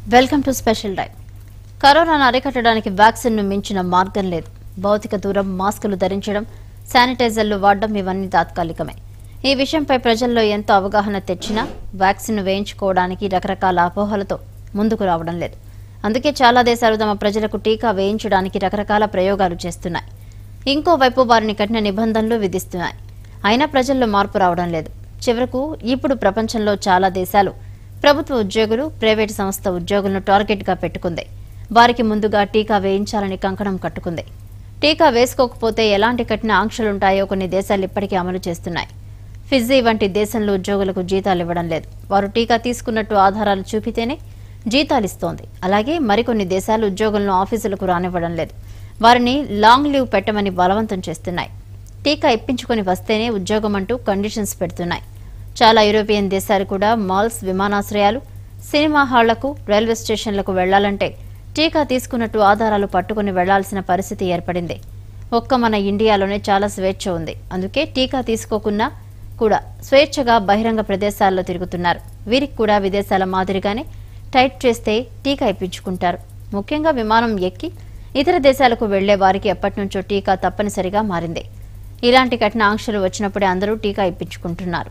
welcome to special dive కరోనాను అరికట్టడానికి వ్యాక్సిన్ను మించిన మార్గం లేదు భౌతిక దూరం మాస్కులు ధరించడం శానిటైజర్లు వాడడం ఇవన్నీ తాత్కాలికమే ఈ విషయంపై ప్రజల్లో ఎంతో అవగాహన తెచ్చినా వ్యాక్సిన్ వేయించుకోవడానికి రకరకాల అపోహలతో ముందుకు రావడం లేదు అందుకే చాలా దేశాలు తమ ప్రజలకు టీకా వేయించడానికి రకరకాల ప్రయోగాలు చేస్తున్నాయి ఇంకోవైపు వారిని కఠిన నిబంధనలు విధిస్తున్నాయి అయినా ప్రజల్లో మార్పు రావడం లేదు చివరకు ఇప్పుడు ప్రపంచంలో చాలా దేశాలు ప్రభుత్వ ఉద్యోగులు ప్రైవేటు సంస్థ ఉద్యోగులను టార్గెట్గా పెట్టుకుంది వారికి ముందుగా టీకా వేయించాలని కంకణం కట్టుకుంది టీకా వేసుకోకపోతే ఎలాంటి కఠిన ఆంక్షలుంటాయో కొన్ని దేశాలు ఇప్పటికీ అమలు చేస్తున్నాయి ఫిజీ వంటి దేశంలో ఉద్యోగులకు జీతాలు ఇవ్వడం లేదు వారు టీకా తీసుకున్నట్టు ఆధారాలు చూపితేనే జీతాలు ఇస్తోంది అలాగే మరికొన్ని దేశాలు ఉద్యోగులను ఆఫీసులకు రానివ్వడం లేదు వారిని లాంగ్ లీవ్ పెట్టమని బలవంతం చేస్తున్నాయి టీకా ఇప్పించుకొని వస్తేనే ఉద్యోగం అంటూ కండిషన్స్ పెడుతున్నాయి చాలా యూరోపియన్ దేశాలు కూడా మాల్స్ విమానాశ్రయాలు సినిమా హాళ్లకు రైల్వే స్టేషన్లకు వెళ్లాలంటే టీకా తీసుకున్నట్టు ఆధారాలు పట్టుకుని వెళ్లాల్సిన పరిస్థితి ఏర్పడింది ఒక్క మన ఇండియాలోనే చాలా స్వేచ్ఛ ఉంది అందుకే టీకా తీసుకోకున్నా కూడా స్వేచ్ఛగా బహిరంగ ప్రదేశాల్లో తిరుగుతున్నారు వీరికి కూడా విదేశాల మాదిరిగానే టైట్ చేస్తే టీకా ఇప్పించుకుంటారు ముఖ్యంగా విమానం ఎక్కి ఇతర దేశాలకు వెళ్లే వారికి ఎప్పటి నుంచో టీకా తప్పనిసరిగా మారింది ఇలాంటి కఠిన ఆంక్షలు వచ్చినప్పుడే అందరూ టీకా ఇప్పించుకుంటున్నారు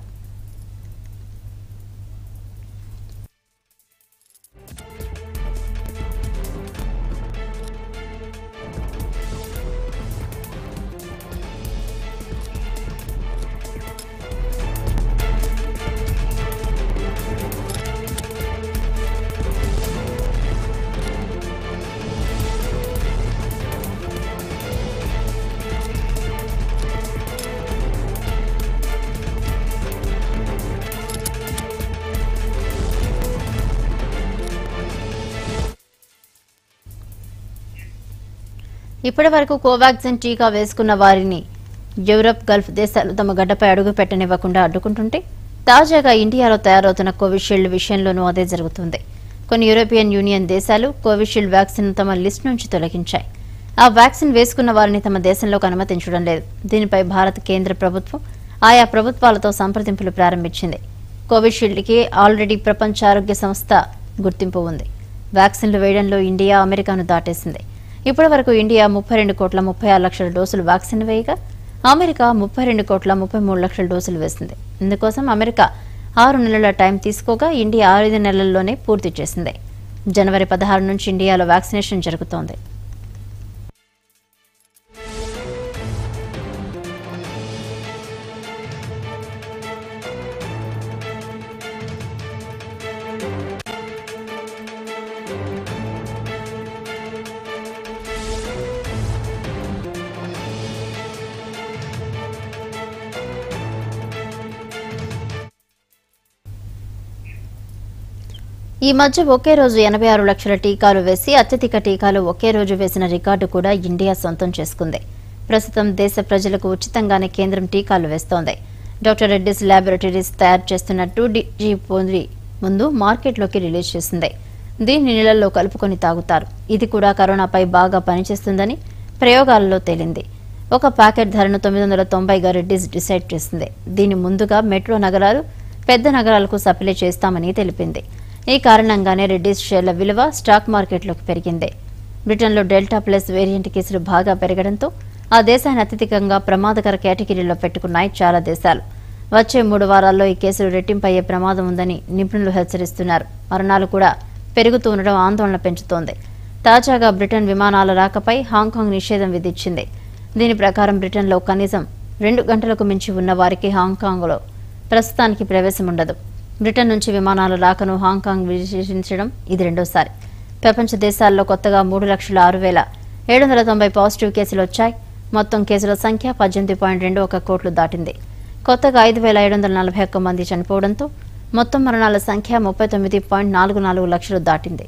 ఇప్పటి వరకు కోవాక్సిన్ టీకా వేసుకున్న వారిని యూరప్ గల్ఫ్ దేశాలు తమ గడ్డపై అడుగు పెట్టనివ్వకుండా అడ్డుకుంటుంటే తాజాగా ఇండియాలో తయారవుతున్న కోవిషీల్డ్ విషయంలోనూ అదే జరుగుతుంది కొన్ని యూరోపియన్ యూనియన్ దేశాలు కోవిషీల్డ్ వ్యాక్సిన్ తమ లిస్ట్ నుంచి తొలగించాయి ఆ వ్యాక్సిన్ వేసుకున్న వారిని తమ దేశంలోకి అనుమతించడం లేదు దీనిపై భారత కేంద్ర ప్రభుత్వం ఆయా ప్రభుత్వాలతో సంప్రదింపులు ప్రారంభించింది కోవిషీల్డ్కి ఆల్రెడీ ప్రపంచ ఆరోగ్య సంస్థ గుర్తింపు ఉంది వ్యాక్సిన్లు వేయడంలో ఇండియా అమెరికాను దాటేసింది ఇప్పటి వరకు ఇండియా ముప్పై రెండు కోట్ల ముప్పై ఆరు లక్షల డోసులు వ్యాక్సిన్ వేయగా అమెరికా ముప్పై రెండు కోట్ల ముప్పై మూడు లక్షల డోసులు వేసింది ఇందుకోసం అమెరికా ఆరు నెలల టైం తీసుకోగా ఇండియా ఐదు నెలల్లోనే పూర్తి చేసింది జనవరి పదహారు నుంచి ఇండియాలో వ్యాక్సినేషన్ జరుగుతోంది ఈ మధ్య ఒకే రోజు ఎనభై ఆరు లక్షల టీకాలు వేసి అత్యధిక టీకాలు ఒకే రోజు వేసిన రికార్డు కూడా ఇండియా సొంతం చేసుకుంది ప్రస్తుతం దేశ ప్రజలకు ఉచితంగానే కేంద్రం టీకాలు వేస్తోంది డాక్టర్ రెడ్డిస్ ల్యాబొరేటరీస్ తయారు చేస్తున్న టూ డిజీ పొంది ముందు మార్కెట్లోకి రిలీజ్ చేసింది దీన్ని నీళ్లలో కలుపుకొని తాగుతారు ఇది కూడా కరోనాపై బాగా పనిచేస్తుందని ప్రయోగాలలో తేలింది ఒక ప్యాకెట్ ధరను తొమ్మిది వందల తొంభైగా రెడ్డిస్ డిసైడ్ చేసింది దీని ముందుగా మెట్రో నగరాలు పెద్ద నగరాలకు సప్లై చేస్తామని తెలిపింది ఈ కారణంగానే రెడ్డిస్ షేర్ల విలువ స్టాక్ మార్కెట్లోకి పెరిగింది బ్రిటన్లో డెల్టా ప్లస్ వేరియంట్ కేసులు బాగా పెరగడంతో ఆ దేశాన్ని అత్యధికంగా ప్రమాదకర కేటగిరీలో పెట్టుకున్నాయి చాలా దేశాలు వచ్చే మూడు వారాల్లో ఈ కేసులు రెట్టింపయ్యే ప్రమాదం ఉందని నిపుణులు హెచ్చరిస్తున్నారు మరణాలు కూడా పెరుగుతూ ఉండడం ఆందోళన పెంచుతోంది తాజాగా బ్రిటన్ విమానాల రాకపై హాంకాంగ్ నిషేధం విధించింది దీని ప్రకారం బ్రిటన్లో కనీసం రెండు గంటలకు మించి ఉన్న వారికి హాంకాంగ్లో ప్రస్తుతానికి ప్రవేశం ఉండదు బ్రిటన్ నుంచి విమానాల రాకను హాంకాంగ్ విశ్లేషించడం ఇది రెండోసారి ప్రపంచ దేశాల్లో కొత్తగా మూడు లక్షల ఆరు వేల ఏడు వందల తొంభై పాజిటివ్ కేసులు వచ్చాయి మొత్తం కేసుల సంఖ్య పద్దెనిమిది పాయింట్ రెండు ఒక కోట్లు దాటింది కొత్తగా ఐదు వేల ఏడు వందల నలభై ఒక్క మంది చనిపోవడంతో మొత్తం మరణాల సంఖ్య ముప్పై తొమ్మిది పాయింట్ నాలుగు నాలుగు లక్షలు దాటింది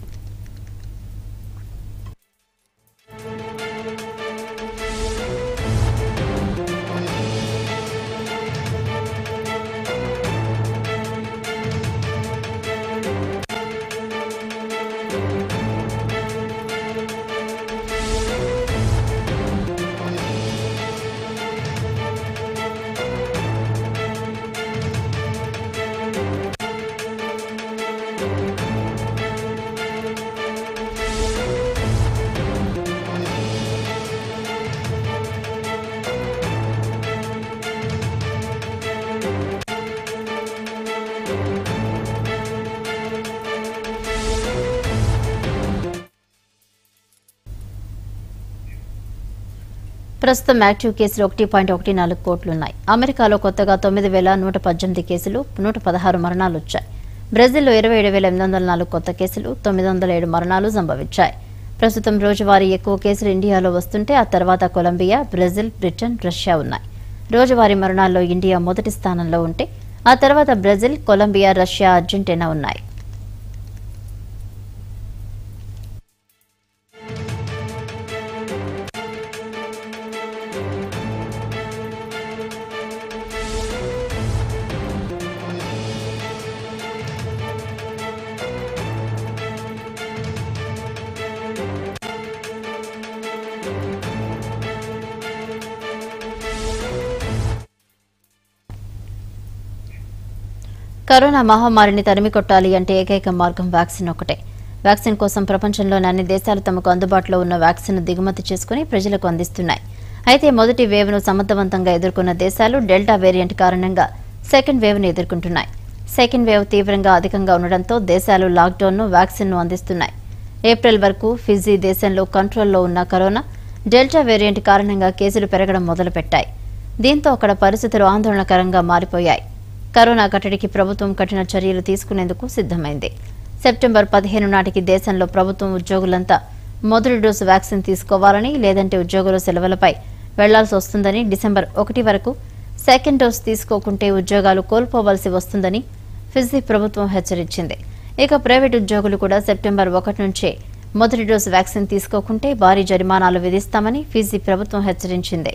ప్రస్తుతం యాక్టివ్ కేసులు ఒకటి పాయింట్ ఒకటి నాలుగు కోట్లున్నాయి అమెరికాలో కొత్తగా తొమ్మిది వేల నూట పద్దెనిమిది కేసులు నూట పదహారు మరణాలు వచ్చాయి బ్రెజిల్లో ఇరవై ఏడు వేల ఎనిమిది వందల నాలుగు కొత్త కేసులు తొమ్మిది వందల ఏడు మరణాలు సంభవించాయి ప్రస్తుతం రోజువారీ ఎక్కువ కేసులు ఇండియాలో వస్తుంటే ఆ తర్వాత కొలంబియా బ్రెజిల్ బ్రిటన్ రష్యా ఉన్నాయి రోజువారీ మరణాల్లో ఇండియా మొదటి స్థానంలో ఉంటే ఆ తర్వాత బ్రెజిల్ కొలంబియా రష్యా అర్జెంటీనా ఉన్నాయి కరోనా మహమ్మారిని తరిమి కొట్టాలి అంటే ఏకైక మార్గం వ్యాక్సిన్ ఒకటే వ్యాక్సిన్ కోసం ప్రపంచంలోని అన్ని దేశాలు తమకు అందుబాటులో ఉన్న వ్యాక్సిన్ దిగుమతి చేసుకుని ప్రజలకు అందిస్తున్నాయి అయితే మొదటి వేవ్ను సమర్థవంతంగా ఎదుర్కొన్న దేశాలు డెల్టా వేరియంట్ కారణంగా సెకండ్ వేవ్ను ఎదుర్కొంటున్నాయి సెకండ్ వేవ్ తీవ్రంగా అధికంగా ఉండడంతో దేశాలు లాక్డౌన్ను వ్యాక్సిన్ను అందిస్తున్నాయి ఏప్రిల్ వరకు ఫిజీ దేశంలో కంట్రోల్లో ఉన్న కరోనా డెల్టా వేరియంట్ కారణంగా కేసులు పెరగడం మొదలుపెట్టాయి దీంతో అక్కడ పరిస్థితులు ఆందోళనకరంగా మారిపోయాయి కరోనా కట్టడికి ప్రభుత్వం కఠిన చర్యలు తీసుకునేందుకు సిద్ధమైంది సెప్టెంబర్ పదిహేను నాటికి దేశంలో ప్రభుత్వం ఉద్యోగులంతా మొదటి డోసు వ్యాక్సిన్ తీసుకోవాలని లేదంటే ఉద్యోగుల సెలవులపై వెళ్లాల్సి వస్తుందని డిసెంబర్ ఒకటి వరకు సెకండ్ డోస్ తీసుకోకుంటే ఉద్యోగాలు కోల్పోవలసి వస్తుందని ఫిజీ ప్రభుత్వం హెచ్చరించింది ఇక ప్రైవేట్ ఉద్యోగులు కూడా సెప్టెంబర్ ఒకటి నుంచే మొదటి డోసు వ్యాక్సిన్ తీసుకోకుంటే భారీ జరిమానాలు విధిస్తామని ఫిజీ ప్రభుత్వం హెచ్చరించింది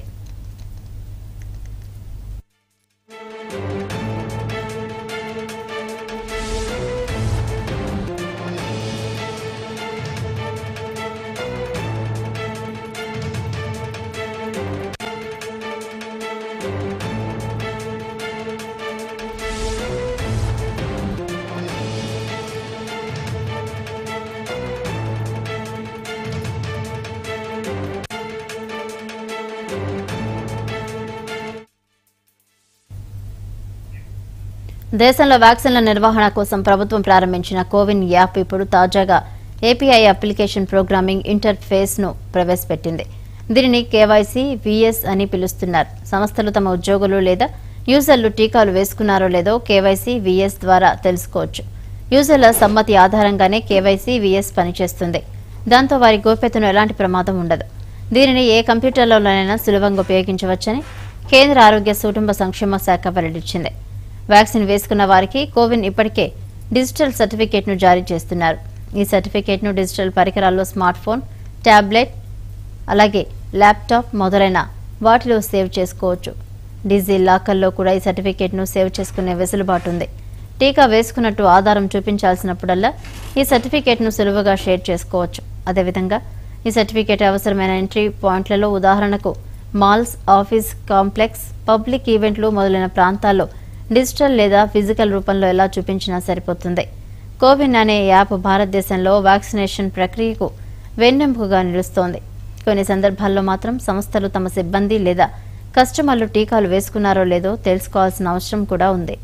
దేశంలో వ్యాక్సిన్ల నిర్వహణ కోసం ప్రభుత్వం ప్రారంభించిన కోవిన్ యాప్ ఇప్పుడు తాజాగా ఏపీఐ అప్లికేషన్ ప్రోగ్రామింగ్ ఇంటర్ఫేస్ ను ప్రవేశపెట్టింది దీనిని కేవైసీ విఎస్ అని పిలుస్తున్నారు సంస్థలు తమ ఉద్యోగులు లేదా యూజర్లు టీకాలు వేసుకున్నారో లేదో కేవైసీ విఎస్ ద్వారా తెలుసుకోవచ్చు యూజర్ల సమ్మతి ఆధారంగానే కేవైసీ విఎస్ పనిచేస్తుంది దాంతో వారి గోప్యతను ఎలాంటి ప్రమాదం ఉండదు దీనిని ఏ కంప్యూటర్లోనైనా సులభంగా ఉపయోగించవచ్చని కేంద్ర ఆరోగ్య కుటుంబ సంక్షేమ శాఖ వెల్లడించింది వ్యాక్సిన్ వేసుకున్న వారికి కోవిన్ ఇప్పటికే డిజిటల్ సర్టిఫికేట్ను జారీ చేస్తున్నారు ఈ సర్టిఫికేట్ను డిజిటల్ పరికరాల్లో స్మార్ట్ ఫోన్ ట్యాబ్లెట్ అలాగే ల్యాప్టాప్ మొదలైన వాటిలో సేవ్ చేసుకోవచ్చు డిజీ లాకర్లో కూడా ఈ సర్టిఫికేట్ను సేవ్ చేసుకునే వెసులుబాటు ఉంది టీకా వేసుకున్నట్టు ఆధారం చూపించాల్సినప్పుడల్లా ఈ సర్టిఫికేట్ను సులువుగా షేర్ చేసుకోవచ్చు అదేవిధంగా ఈ సర్టిఫికేట్ అవసరమైన ఎంట్రీ పాయింట్లలో ఉదాహరణకు మాల్స్ ఆఫీస్ కాంప్లెక్స్ పబ్లిక్ ఈవెంట్లు మొదలైన ప్రాంతాల్లో డిజిటల్ లేదా ఫిజికల్ రూపంలో ఎలా చూపించినా సరిపోతుంది కోవిన్ అనే యాప్ భారతదేశంలో వ్యాక్సినేషన్ ప్రక్రియకు వెన్నెంపుగా నిలుస్తోంది కొన్ని సందర్భాల్లో మాత్రం సంస్థలు తమ సిబ్బంది లేదా కస్టమర్లు టీకాలు వేసుకున్నారో లేదో తెలుసుకోవాల్సిన అవసరం కూడా ఉంది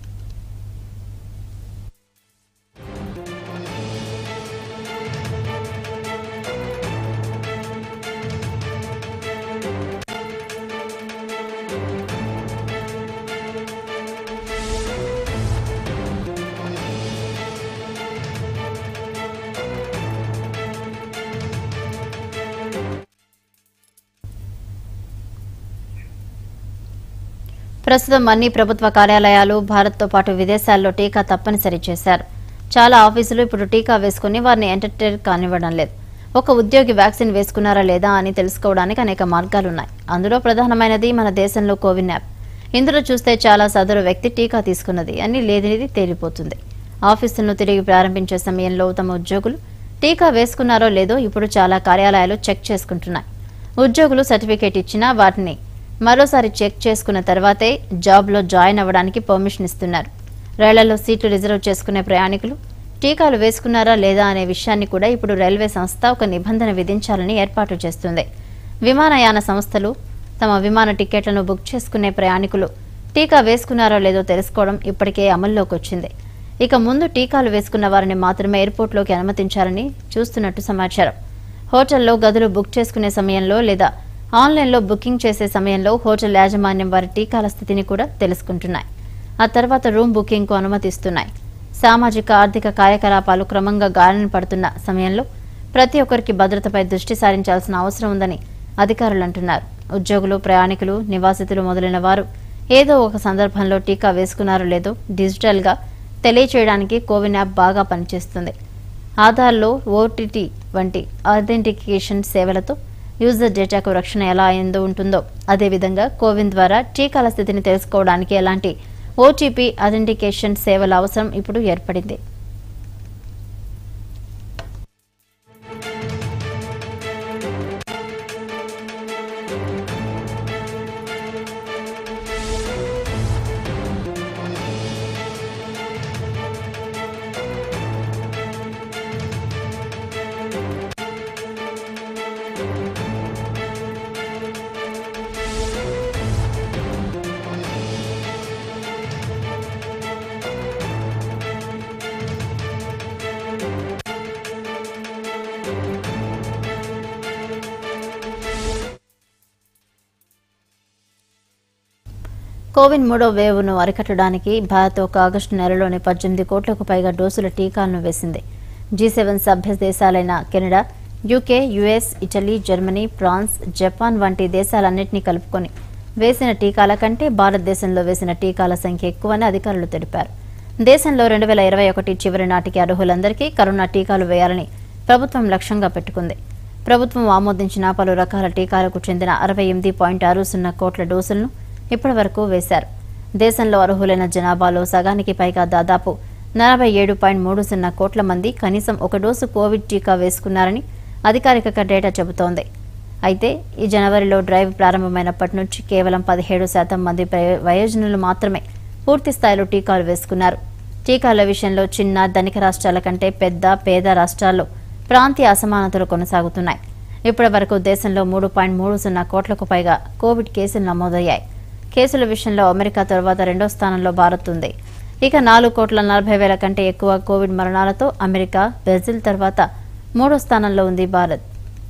ప్రస్తుతం అన్ని ప్రభుత్వ కార్యాలయాలు భారత్తో పాటు విదేశాల్లో టీకా తప్పనిసరి చేశారు చాలా ఆఫీసులు ఇప్పుడు టీకా వేసుకుని వారిని ఎంటర్టైన్ కానివ్వడం లేదు ఒక ఉద్యోగి వ్యాక్సిన్ వేసుకున్నారా లేదా అని తెలుసుకోవడానికి అనేక మార్గాలున్నాయి అందులో ప్రధానమైనది మన దేశంలో కోవిన్ యాప్ ఇందులో చూస్తే చాలా సదరు వ్యక్తి టీకా తీసుకున్నది అని లేనిది తేలిపోతుంది ఆఫీసులను తిరిగి ప్రారంభించే సమయంలో తమ ఉద్యోగులు టీకా వేసుకున్నారో లేదో ఇప్పుడు చాలా కార్యాలయాలు చెక్ చేసుకుంటున్నాయి ఉద్యోగులు సర్టిఫికేట్ ఇచ్చినా వాటిని మరోసారి చెక్ చేసుకున్న తర్వాతే జాబ్లో జాయిన్ అవ్వడానికి పర్మిషన్ ఇస్తున్నారు రైళ్లలో సీట్లు రిజర్వ్ చేసుకునే ప్రయాణికులు టీకాలు వేసుకున్నారా లేదా అనే విషయాన్ని కూడా ఇప్పుడు రైల్వే సంస్థ ఒక నిబంధన విధించాలని ఏర్పాటు చేస్తుంది విమానయాన సంస్థలు తమ విమాన టికెట్లను బుక్ చేసుకునే ప్రయాణికులు టీకా వేసుకున్నారో లేదో తెలుసుకోవడం ఇప్పటికే అమల్లోకి వచ్చింది ఇక ముందు టీకాలు వేసుకున్న వారిని మాత్రమే ఎయిర్పోర్ట్లోకి అనుమతించాలని చూస్తున్నట్టు సమాచారం హోటల్లో గదులు బుక్ చేసుకునే సమయంలో లేదా ఆన్లైన్లో బుకింగ్ చేసే సమయంలో హోటల్ యాజమాన్యం వారి టీకాల స్థితిని కూడా తెలుసుకుంటున్నాయి ఆ తర్వాత రూమ్ బుకింగ్కు అనుమతిస్తున్నాయి సామాజిక ఆర్థిక కార్యకలాపాలు క్రమంగా గాలిన పడుతున్న సమయంలో ప్రతి ఒక్కరికి భద్రతపై దృష్టి సారించాల్సిన అవసరం ఉందని అధికారులు అంటున్నారు ఉద్యోగులు ప్రయాణికులు నివాసితులు మొదలైన వారు ఏదో ఒక సందర్భంలో టీకా వేసుకున్నారో లేదో డిజిటల్గా తెలియచేయడానికి కోవిన్ యాప్ బాగా పనిచేస్తుంది ఆధార్లో ఓటీటీ వంటి ఐడెంటిఫికేషన్ సేవలతో యూజర్ డేటాకు రక్షణ ఎలా అయిందో ఉంటుందో అదేవిధంగా కోవిన్ ద్వారా టీకాల స్థితిని తెలుసుకోవడానికి ఎలాంటి ఓటీపీ ఐడెంటిఫికేషన్ సేవల అవసరం ఇప్పుడు ఏర్పడింది కోవిడ్ మూడో వేవ్ను అరికట్టడానికి భారత్ ఒక ఆగస్టు నెలలోనే పద్దెనిమిది కోట్లకు పైగా డోసుల టీకాలను వేసింది జీ సెవెన్ సభ్య దేశాలైన Canada UK US Italy Germany France Japan వంటి దేశాలన్నింటినీ కలుపుకొని వేసిన టీకాల కంటే భారతదేశంలో వేసిన టీకాల సంఖ్య ఎక్కువని అధికారులు తెలిపారు దేశంలో రెండు వేల ఇరవై ఒకటి చివరి నాటికి అర్హులందరికీ కరోనా టీకాలు వేయాలని ప్రభుత్వం లక్ష్యంగా పెట్టుకుంది ప్రభుత్వం ఆమోదించిన పలు రకాల టీకాలకు చెందిన అరవై ఎనిమిది పాయింట్ ఆరు సున్నా కోట్ల డోసులను ఇప్పటి వరకు వేశారు దేశంలో అర్హులైన జనాభాలో సగానికి పైగా దాదాపు నలభై ఏడు పాయింట్ మూడు సున్నా కోట్ల మంది కనీసం ఒక డోసు కోవిడ్ టీకా వేసుకున్నారని అధికారిక డేటా చెబుతోంది అయితే ఈ జనవరిలో డ్రైవ్ ప్రారంభమైనప్పటి నుంచి కేవలం పదిహేడు శాతం మంది ప్రయ- వయోజనులు మాత్రమే పూర్తి స్థాయిలో టీకాలు వేసుకున్నారు టీకాల విషయంలో చిన్న ధనిక రాష్ట్రాల కంటే పెద్ద పేద రాష్ట్రాల్లో ప్రాంతీయ అసమానతలు కొనసాగుతున్నాయి ఇప్పటి వరకు దేశంలో మూడు పాయింట్ మూడు సున్నా కోట్లకు పైగా కోవిడ్ కేసులు నమోదయ్యాయి కేసుల విషయంలో అమెరికా తర్వాత రెండో స్థానంలో భారత్ ఉంది ఇక నాలుగు కోట్ల నలభై వేల కంటే ఎక్కువ కోవిడ్ మరణాలతో అమెరికా బ్రెజిల్ తర్వాత మూడో స్థానంలో ఉంది భారత్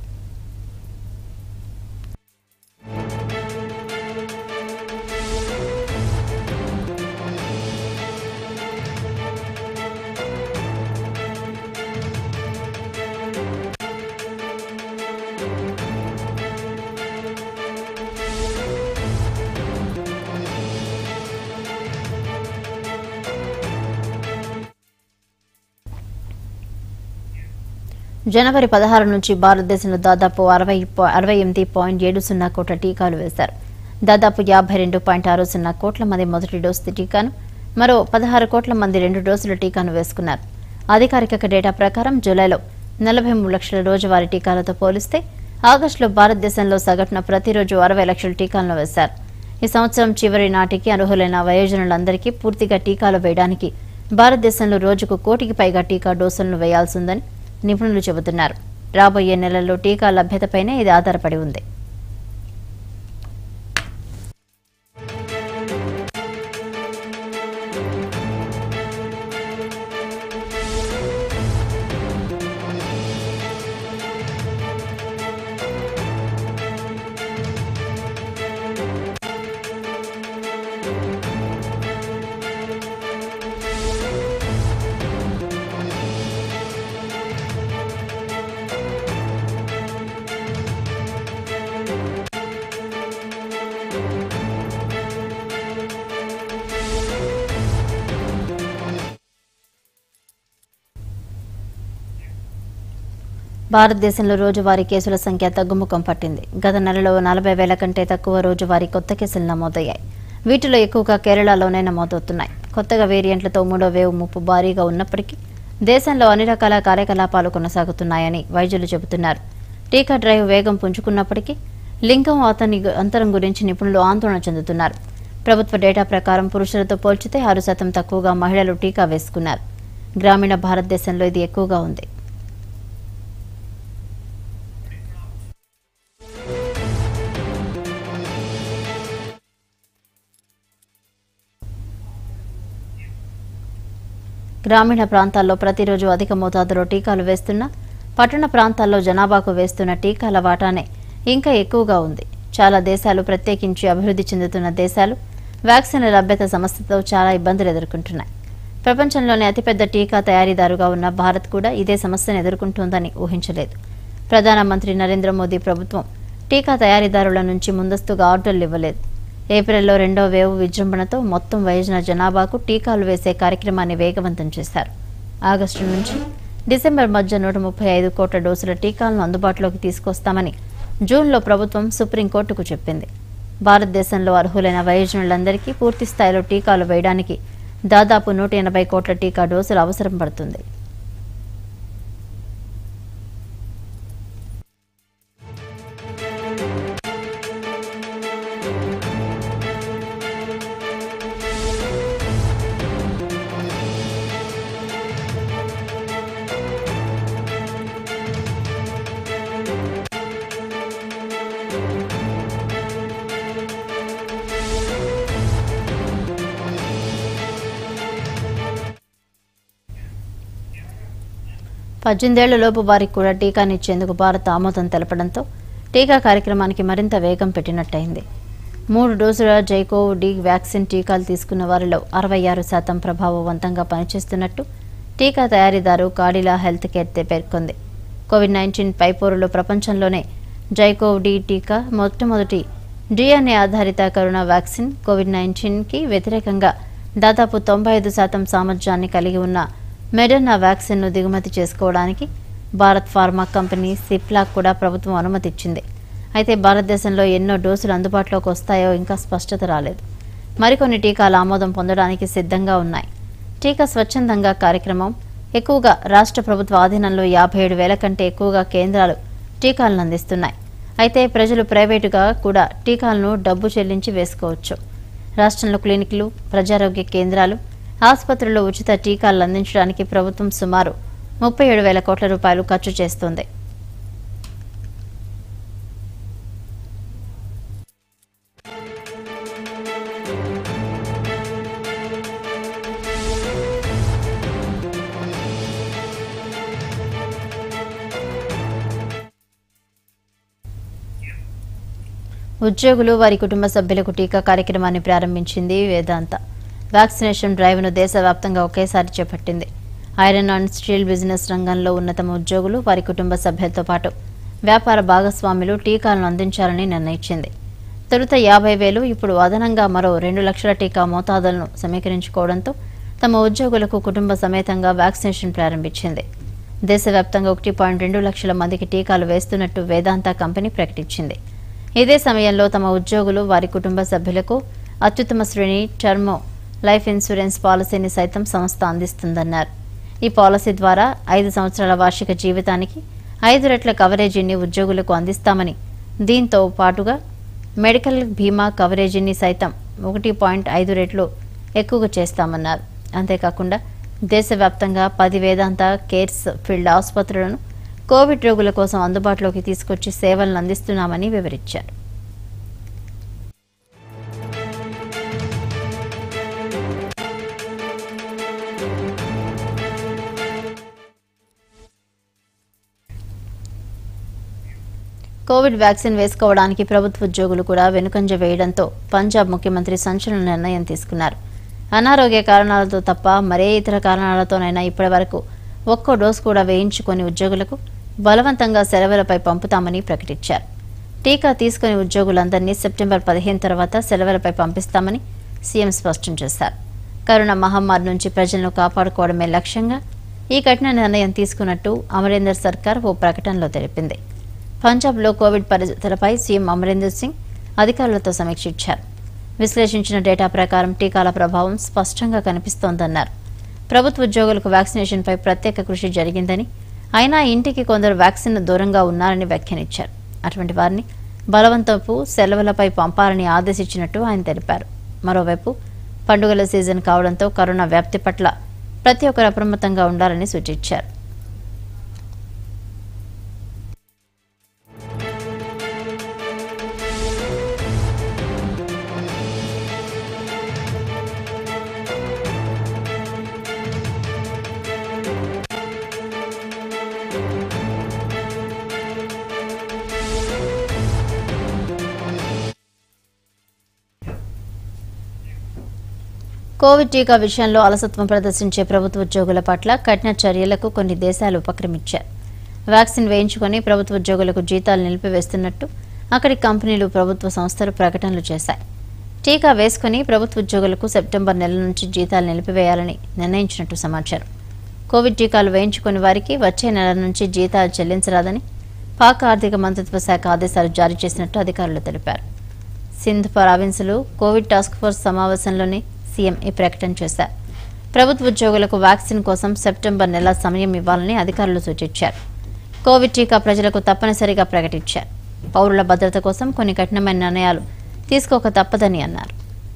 జనవరి పదహారు నుంచి భారతదేశంలో దాదాపు అరవై పా- అరవై ఎనిమిది పాయింట్ ఏడు సున్నా కోట్ల టీకాలు వేశారు దాదాపు యాభై రెండు పాయింట్ ఆరు సున్నా కోట్ల మంది మొదటి డోసు టీకాను మరో పదహారు కోట్ల మంది రెండు డోసుల టీకాను వేసుకున్నారు అధికారిక డేటా ప్రకారం జూలైలో నలభై మూడు లక్షల రోజువారీ టీకాలతో పోలిస్తే ఆగస్టులో భారతదేశంలో సగటున ప్రతిరోజు అరవై లక్షల టీకాలను వేశారు ఈ సంవత్సరం చివరి నాటికి అర్హులైన వయోజనులందరికీ పూర్తిగా టీకాలు వేయడానికి భారతదేశంలో రోజుకు కోటికి పైగా టీకా డోసులను వేయాల్సిందని నిపుణులు చెబుతున్నారు రాబోయే నెలల్లో టీకా లభ్యతపైనే ఇది ఆధారపడి ఉంది భారతదేశంలో రోజువారీ కేసుల సంఖ్య తగ్గుముఖం పట్టింది గత నెలలో నలభై వేల కంటే తక్కువ రోజువారీ కొత్త కేసులు నమోదయ్యాయి వీటిలో ఎక్కువగా కేరళలోనే నమోదవుతున్నాయి కొత్తగా వేరియంట్లతో మూడో వేవ్ ముప్పు భారీగా ఉన్నప్పటికీ దేశంలో అన్ని రకాల కార్యకలాపాలు కొనసాగుతున్నాయని వైద్యులు చెబుతున్నారు టీకా డ్రైవ్ వేగం పుంజుకున్నప్పటికీ లింగం అతని గు- అంతరం గురించి నిపుణులు ఆందోళన చెందుతున్నారు ప్రభుత్వ డేటా ప్రకారం పురుషులతో పోల్చితే ఆరు శాతం తక్కువగా మహిళలు టీకా వేసుకున్నారు గ్రామీణ భారతదేశంలో ఇది ఎక్కువగా ఉంది గ్రామీణ ప్రాంతాల్లో ప్రతిరోజు అధిక మోతాదులో టీకాలు వేస్తున్నా పట్టణ ప్రాంతాల్లో జనాభాకు వేస్తున్న టీకాల వాటానే ఇంకా ఎక్కువగా ఉంది చాలా దేశాలు ప్రత్యేకించి అభివృద్ధి చెందుతున్న దేశాలు వ్యాక్సిన్ల లభ్యత సమస్యతో చాలా ఇబ్బందులు ఎదుర్కొంటున్నాయి ప్రపంచంలోనే అతిపెద్ద టీకా తయారీదారుగా ఉన్న భారత్ కూడా ఇదే సమస్యను ఎదుర్కొంటోందని ఊహించలేదు ప్రధానమంత్రి నరేంద్ర మోదీ ప్రభుత్వం టీకా తయారీదారుల నుంచి ముందస్తుగా ఆర్డర్లు ఇవ్వలేదు ఏప్రిల్లో రెండో వేవ్ విజృంభణతో మొత్తం వయసున జనాభాకు టీకాలు వేసే కార్యక్రమాన్ని వేగవంతం చేశారు ఆగస్టు నుంచి డిసెంబర్ మధ్య నూట ముప్పై ఐదు కోట్ల డోసుల టీకాలను అందుబాటులోకి తీసుకొస్తామని జూన్లో ప్రభుత్వం సుప్రీంకోర్టుకు చెప్పింది భారతదేశంలో అర్హులైన వయోజనులందరికీ పూర్తి స్థాయిలో టీకాలు వేయడానికి దాదాపు నూట ఎనభై కోట్ల టీకా డోసులు అవసరం పడుతుంది పద్దెనిమిదేళ్లలోపు వారికి కూడా టీకానిచ్చేందుకు భారత్ ఆమోదం తెలపడంతో టీకా కార్యక్రమానికి మరింత వేగం పెట్టినట్టయింది మూడు డోసుల జైకోవ్ డి వ్యాక్సిన్ టీకాలు తీసుకున్న వారిలో అరవై ఆరు శాతం ప్రభావవంతంగా పనిచేస్తున్నట్టు టీకా తయారీదారు కాడిలా హెల్త్ కేర్ పేర్కొంది కోవిడ్ నైన్టీన్ పైపోరులో ప్రపంచంలోనే జైకోవ్ డి టీకా మొట్టమొదటి డిఎన్ఏ ఆధారిత కరోనా వ్యాక్సిన్ కోవిడ్ నైన్టీన్కి వ్యతిరేకంగా దాదాపు తొంభై ఐదు శాతం సామర్థ్యాన్ని కలిగి ఉన్న మెడర్నా వ్యాక్సిన్ను దిగుమతి చేసుకోవడానికి భారత్ ఫార్మా కంపెనీ సిప్లాక్ కూడా ప్రభుత్వం అనుమతి ఇచ్చింది అయితే భారతదేశంలో ఎన్నో డోసులు అందుబాటులోకి వస్తాయో ఇంకా స్పష్టత రాలేదు మరికొన్ని టీకాల ఆమోదం పొందడానికి సిద్ధంగా ఉన్నాయి టీకా స్వచ్ఛందంగా కార్యక్రమం ఎక్కువగా రాష్ట్ర ప్రభుత్వ ఆధీనంలో యాభై ఏడు వేల కంటే ఎక్కువగా కేంద్రాలు టీకాలను అందిస్తున్నాయి అయితే ప్రజలు ప్రైవేటుగా కూడా టీకాలను డబ్బు చెల్లించి వేసుకోవచ్చు రాష్ట్రంలో క్లినిక్లు ప్రజారోగ్య కేంద్రాలు ఆసుపత్రుల్లో ఉచిత టీకాలు అందించడానికి ప్రభుత్వం సుమారు ముప్పై ఏడు వేల కోట్ల రూపాయలు ఖర్చు చేస్తోంది ఉద్యోగులు వారి కుటుంబ సభ్యులకు టీకా కార్యక్రమాన్ని ప్రారంభించింది వేదాంత వ్యాక్సినేషన్ డ్రైవ్ను దేశవ్యాప్తంగా ఒకేసారి చేపట్టింది ఐరన్ అండ్ స్టీల్ బిజినెస్ రంగంలో ఉన్న తమ ఉద్యోగులు వారి కుటుంబ సభ్యులతో పాటు వ్యాపార భాగస్వాములు టీకాలను అందించాలని నిర్ణయించింది తొలుత యాభై వేలు ఇప్పుడు అదనంగా మరో రెండు లక్షల టీకా మోతాదులను సమీకరించుకోవడంతో తమ ఉద్యోగులకు కుటుంబ సమేతంగా వ్యాక్సినేషన్ ప్రారంభించింది దేశవ్యాప్తంగా ఒకటి పాయింట్ రెండు లక్షల మందికి టీకాలు వేస్తున్నట్టు వేదాంత కంపెనీ ప్రకటించింది ఇదే సమయంలో తమ ఉద్యోగులు వారి కుటుంబ సభ్యులకు అత్యుత్తమ శ్రేణి టర్మ్ లైఫ్ ఇన్సూరెన్స్ పాలసీని సైతం సంస్థ అందిస్తుందన్నారు ఈ పాలసీ ద్వారా ఐదు సంవత్సరాల వార్షిక జీవితానికి ఐదు రెట్ల కవరేజీని ఉద్యోగులకు అందిస్తామని దీంతో పాటుగా మెడికల్ బీమా కవరేజీని సైతం ఒకటి పాయింట్ ఐదు రెట్లు ఎక్కువగా చేస్తామన్నారు అంతేకాకుండా దేశవ్యాప్తంగా పది వేదాంత కేర్స్ ఫీల్డ్ ఆసుపత్రులను కోవిడ్ రోగుల కోసం అందుబాటులోకి తీసుకొచ్చి సేవలను అందిస్తున్నామని వివరించారు కోవిడ్ వ్యాక్సిన్ వేసుకోవడానికి ప్రభుత్వ ఉద్యోగులు కూడా వెనుకంజ వేయడంతో పంజాబ్ ముఖ్యమంత్రి సంచలన నిర్ణయం తీసుకున్నారు అనారోగ్య కారణాలతో తప్ప మరే ఇతర కారణాలతోనైనా ఇప్పటివరకు ఒక్కో డోస్ కూడా వేయించుకొని ఉద్యోగులకు బలవంతంగా సెలవులపై పంపుతామని ప్రకటించారు టీకా తీసుకుని ఉద్యోగులందరినీ సెప్టెంబర్ పదిహేను తర్వాత సెలవులపై పంపిస్తామని సీఎం స్పష్టం చేశారు కరోనా మహమ్మారి నుంచి ప్రజలను కాపాడుకోవడమే లక్ష్యంగా ఈ కఠిన నిర్ణయం తీసుకున్నట్టు అమరేందర్ సర్కార్ ఓ ప్రకటనలో తెలిపింది పంజాబ్లో కోవిడ్ పరిస్థితులపై సీఎం అమరేందర్ సింగ్ అధికారులతో సమీక్షించారు విశ్లేషించిన డేటా ప్రకారం టీకాల ప్రభావం స్పష్టంగా కనిపిస్తోందన్నారు ప్రభుత్వ ఉద్యోగులకు వ్యాక్సినేషన్పై ప్రత్యేక కృషి జరిగిందని అయినా ఇంటికి కొందరు వ్యాక్సిన్ దూరంగా ఉన్నారని వ్యాఖ్యానించారు అటువంటి వారిని బలవంతపు సెలవులపై పంపాలని ఆదేశించినట్టు ఆయన తెలిపారు మరోవైపు పండుగల సీజన్ కావడంతో కరోనా వ్యాప్తి పట్ల ప్రతి ఒక్కరు అప్రమత్తంగా ఉండాలని సూచించారు కోవిడ్ టీకా విషయంలో అలసత్వం ప్రదర్శించే ప్రభుత్వ ఉద్యోగుల పట్ల కఠిన చర్యలకు కొన్ని దేశాలు ఉపక్రమించారు వ్యాక్సిన్ వేయించుకొని ప్రభుత్వ ఉద్యోగులకు జీతాలు నిలిపివేస్తున్నట్టు అక్కడి కంపెనీలు ప్రభుత్వ సంస్థలు ప్రకటనలు చేశాయి టీకా వేసుకుని ప్రభుత్వ ఉద్యోగులకు సెప్టెంబర్ నెల నుంచి జీతాలు నిలిపివేయాలని నిర్ణయించినట్టు సమాచారం కోవిడ్ టీకాలు వేయించుకుని వారికి వచ్చే నెల నుంచి జీతాలు చెల్లించరాదని పాక్ ఆర్థిక మంత్రిత్వ శాఖ ఆదేశాలు జారీ చేసినట్టు అధికారులు తెలిపారు సింధ్ ప్రావిన్సులు కోవిడ్ టాస్క్ ఫోర్స్ సమావేశంలోనే సీఎం ఈ ప్రకటన చేశారు ప్రభుత్వ ఉద్యోగులకు వ్యాక్సిన్ కోసం సెప్టెంబర్ నెల సమయం ఇవ్వాలని అధికారులు సూచించారు కోవిడ్ టీకా ప్రజలకు తప్పనిసరిగా ప్రకటించారు పౌరుల భద్రత కోసం కొన్ని కఠినమైన నిర్ణయాలు తీసుకోక తప్పదని అన్నారు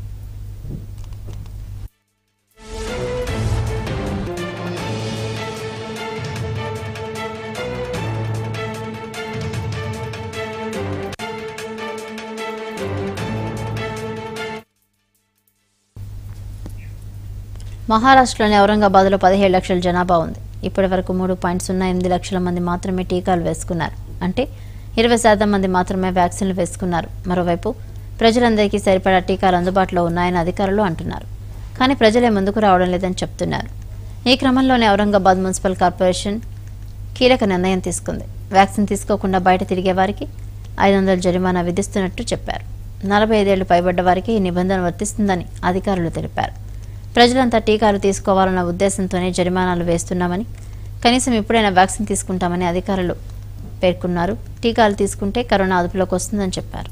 మహారాష్ట్రలోని ఔరంగాబాద్లో పదిహేడు లక్షల జనాభా ఉంది ఇప్పటి వరకు మూడు పాయింట్ సున్నా ఎనిమిది లక్షల మంది మాత్రమే టీకాలు వేసుకున్నారు అంటే ఇరవై శాతం మంది మాత్రమే వ్యాక్సిన్లు వేసుకున్నారు మరోవైపు ప్రజలందరికీ సరిపడా టీకాలు అందుబాటులో ఉన్నాయని అధికారులు అంటున్నారు కానీ ప్రజలే ముందుకు రావడం లేదని చెప్తున్నారు ఈ క్రమంలోనే ఔరంగాబాద్ మున్సిపల్ కార్పొరేషన్ కీలక నిర్ణయం తీసుకుంది వ్యాక్సిన్ తీసుకోకుండా బయట తిరిగే వారికి ఐదు వందల జరిమానా విధిస్తున్నట్టు చెప్పారు నలభై ఐదేళ్లు పైబడ్డ వారికి ఈ నిబంధన వర్తిస్తుందని అధికారులు తెలిపారు ప్రజలంతా టీకాలు తీసుకోవాలన్న ఉద్దేశంతోనే జరిమానాలు వేస్తున్నామని కనీసం ఇప్పుడైనా వ్యాక్సిన్ తీసుకుంటామని అధికారులు పేర్కొన్నారు టీకాలు తీసుకుంటే కరోనా అదుపులోకి వస్తుందని చెప్పారు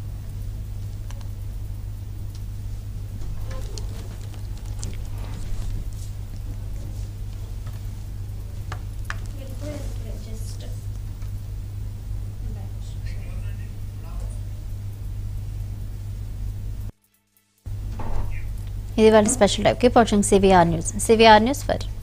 ఇది వాళ్ళ special type keep watching CVR news CVR news for